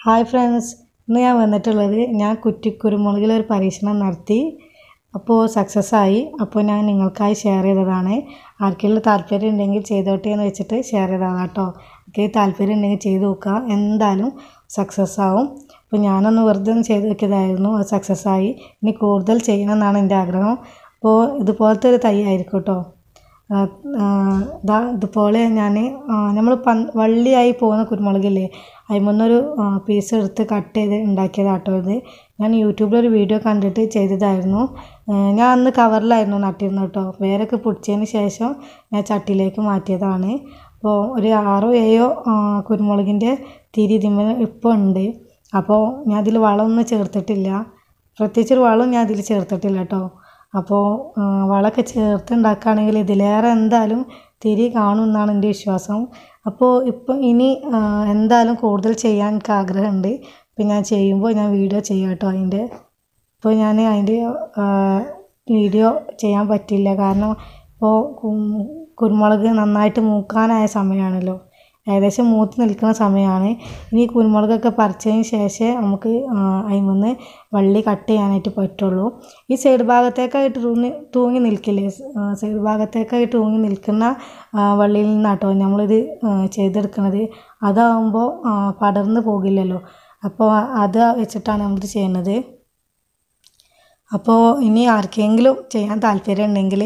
hi friends ഇന്ന് ഞാൻ വന്നിട്ടുള്ളത് ഞാൻ കുറ്റിക്കുരുമുളകിൽ ഒരു പരീക്ഷണം നടത്തി അപ്പോൾ സക്സസ് ആയി അപ്പോൾ ഞാൻ നിങ്ങൾക്കായി ഷെയർ ചെയ്തതാണ് ആർക്കെങ്കിലും താല്പര്യം ഉണ്ടെങ്കിൽ ചെയ്തോട്ടെ എന്ന് വെച്ചിട്ട് ഷെയർ ചെയ്തതാണ് കേട്ടോ ആർക്കെങ്കിലും താല്പര്യം ഉണ്ടെങ്കിൽ ചെയ്ത് നോക്കുക എന്തായാലും സക്സസ് ആവും അപ്പോൾ ഞാനൊന്ന് വെറുതെ ഒന്ന് ചെയ്ത് നോക്കിയതായിരുന്നു അത് സക്സസ് ആയി ഇനി കൂടുതൽ ചെയ്യണം എന്നാണ് എൻ്റെ ആഗ്രഹം അപ്പോൾ ഇതുപോലത്തെ ഒരു തൈ ആയിരിക്കും കേട്ടോ ഇതാ ഇതുപോലെ ഞാൻ നമ്മൾ പൻ വള്ളിയായി പോകുന്ന കുരുമുളകില്ലേ അതിമൊന്നൊരു പീസ് എടുത്ത് കട്ട് ചെയ്ത് ഉണ്ടാക്കിയതാട്ടോ ഇത് ഞാൻ യൂട്യൂബിലൊരു വീഡിയോ കണ്ടിട്ട് ചെയ്തതായിരുന്നു ഞാൻ അന്ന് കവറിലായിരുന്നു നട്ടിരുന്നത് കേട്ടോ വേരൊക്കെ പൊടിച്ചതിന് ശേഷം ഞാൻ ചട്ടിയിലേക്ക് മാറ്റിയതാണ് അപ്പോൾ ഒരു ആറോ ഏഴോ കുരുമുളകിൻ്റെ തിരി ഇതിന്മേൽ ഇപ്പോൾ ഉണ്ട് അപ്പോൾ ഞാൻ അതിൽ വളമൊന്നും ചേർത്തിട്ടില്ല പ്രത്യേകിച്ചൊരു വളം ഞാൻ അതിൽ ചേർത്തിട്ടില്ല കേട്ടോ അപ്പോൾ വളമൊക്കെ ചേർത്ത് ഉണ്ടാക്കുകയാണെങ്കിൽ ഇതിലേറെ എന്തായാലും തിരി കാണും എന്നാണ് എൻ്റെ വിശ്വാസം അപ്പോൾ ഇപ്പം ഇനി എന്തായാലും കൂടുതൽ ചെയ്യാൻ എനിക്ക് ആഗ്രഹമുണ്ട് ഇപ്പം ഞാൻ ചെയ്യുമ്പോൾ ഞാൻ വീഡിയോ ചെയ്യാം കേട്ടോ അതിൻ്റെ ഇപ്പോൾ ഞാൻ അതിൻ്റെ വീഡിയോ ചെയ്യാൻ പറ്റില്ല കാരണം ഇപ്പോൾ കുരുമുളക് നന്നായിട്ട് മൂക്കാനായ സമയമാണല്ലോ ഏകദേശം മൂത്ത് നിൽക്കുന്ന സമയമാണ് ഇനി കുരുമുളകൊക്കെ പറിച്ചതിന് ശേഷമേ നമുക്ക് അതിൽ വള്ളി കട്ട് ചെയ്യാനായിട്ട് പറ്റുള്ളൂ ഈ സൈഡ് ഭാഗത്തേക്കായിട്ട് തൂങ്ങി തൂങ്ങി നിൽക്കില്ലേ സൈഡ് ഭാഗത്തേക്കായിട്ട് തൂങ്ങി നിൽക്കുന്ന വള്ളിയിൽ നിന്നാട്ടോ നമ്മളിത് ചെയ്തെടുക്കുന്നത് അതാവുമ്പോൾ പടർന്ന് പോകില്ലല്ലോ അപ്പോൾ അത് വെച്ചിട്ടാണ് നമ്മളിത് ചെയ്യുന്നത് അപ്പോൾ ഇനി ആർക്കെങ്കിലും ചെയ്യാൻ താല്പര്യം ഉണ്ടെങ്കിൽ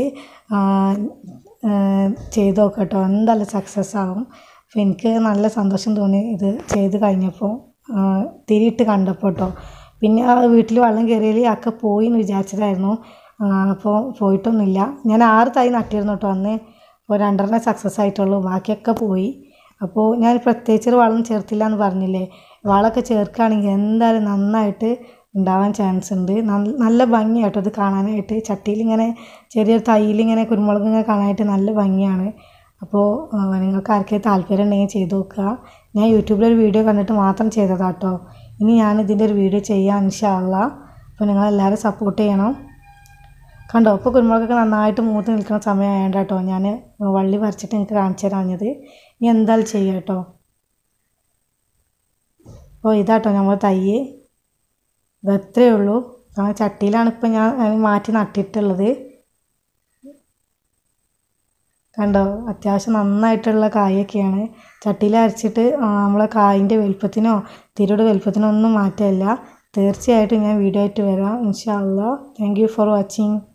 ചെയ്ത് നോക്കട്ടോ എന്തായാലും സക്സസ് ആവും അപ്പോൾ എനിക്ക് നല്ല സന്തോഷം തോന്നി ഇത് ചെയ്ത് കഴിഞ്ഞപ്പോൾ തിരിയിട്ട് കണ്ടപ്പോൾ കേട്ടോ പിന്നെ വീട്ടിൽ വെള്ളം കയറിയാൽ ഒക്കെ പോയി എന്ന് വിചാരിച്ചതായിരുന്നു അപ്പോൾ പോയിട്ടൊന്നുമില്ല ഞാൻ ആറ് തൈ നട്ടിരുന്നു കേട്ടോ അന്ന് അപ്പോൾ രണ്ടെണ്ണം സക്സസ് ആയിട്ടുള്ളൂ ബാക്കിയൊക്കെ പോയി അപ്പോൾ ഞാൻ പ്രത്യേകിച്ച് വളം ചേർത്തില്ല എന്ന് പറഞ്ഞില്ലേ വളമൊക്കെ ചേർക്കുകയാണെങ്കിൽ എന്തായാലും നന്നായിട്ട് ഉണ്ടാവാൻ ചാൻസ് ഉണ്ട് നല്ല ഭംഗിയാട്ടോ ഇത് കാണാനായിട്ട് ചട്ടിയിൽ ഇങ്ങനെ ചെറിയൊരു തൈയിലിങ്ങനെ കുരുമുളക് ഇങ്ങനെ കാണാനായിട്ട് നല്ല ഭംഗിയാണ് അപ്പോൾ നിങ്ങൾക്ക് ആർക്കെങ്കിലും താല്പര്യം ഉണ്ടെങ്കിൽ ചെയ്ത് നോക്കുക ഞാൻ യൂട്യൂബിലൊരു വീഡിയോ കണ്ടിട്ട് മാത്രം ചെയ്തതാട്ടോ ഇനി ഞാൻ ഇതിൻ്റെ ഒരു വീഡിയോ ചെയ്യാം ഇൻഷാല്ല അപ്പോൾ നിങ്ങളെല്ലാവരും സപ്പോർട്ട് ചെയ്യണം കണ്ടോ ഇപ്പോൾ കുരുമുളകൊക്കെ നന്നായിട്ട് മൂത്ത് നിൽക്കുന്ന സമയമായത് കേട്ടോ ഞാൻ വള്ളി വരച്ചിട്ട് നിങ്ങൾക്ക് കാണിച്ചു തരാഞ്ഞത് ഇനി എന്തായാലും ചെയ്യാം കേട്ടോ അപ്പോൾ ഇതാട്ടോ നമ്മൾ തൈ ഇത് അത്രയേ ഉള്ളൂ ചട്ടിയിലാണ് ഇപ്പം ഞാൻ മാറ്റി നട്ടിട്ടുള്ളത് കണ്ടോ അത്യാവശ്യം നന്നായിട്ടുള്ള കായൊക്കെയാണ് ചട്ടിയിൽ അരച്ചിട്ട് നമ്മളെ കായിൻ്റെ വലുപ്പത്തിനോ തിരിയുടെ വലുപ്പത്തിനോ ഒന്നും മാറ്റമില്ല തീർച്ചയായിട്ടും ഞാൻ വീഡിയോ ആയിട്ട് വരാം ഇൻഷാ അല്ലാ താങ്ക് യു ഫോർ വാച്ചിങ്